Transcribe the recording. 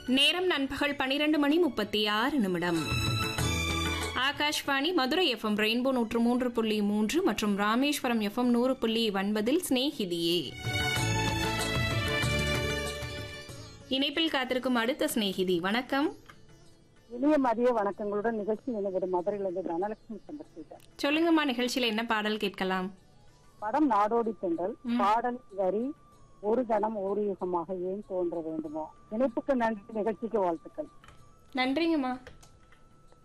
நேரம் நண்பகல் பனிரெண்டு மணி முப்பத்தி ஆறு நிமிடம் ஆகாஷ்வாணி மதுரை எஃப்எம் ரெயின்போ நூற்று மூன்று புள்ளி மூன்று மற்றும் ராமேஸ்வரம் எஃப்எம் நூறு புள்ளி ஒன்பதில் ஸ்நேகிதியே இணைப்பில் காத்திருக்கும் அடுத்த சிநேகிதி வணக்கம் இனிய மதிய வணக்கங்களுடன் நிகழ்ச்சி நினைவிட மதுரையிலிருந்து தனலட்சுமி சந்திரசேகர் சொல்லுங்கம்மா நிகழ்ச்சியில என்ன பாடல் கேட்கலாம் படம் நாடோடி தென்றல் பாடல் வரி ஒரு கணம் ஒரு யுகமாக ஏன் தோன்ற வேண்டுமோ இணைப்புக்கு நன்றி நிகழ்ச்சிக்கு வாழ்த்துக்கள் நன்றிங்கம்மா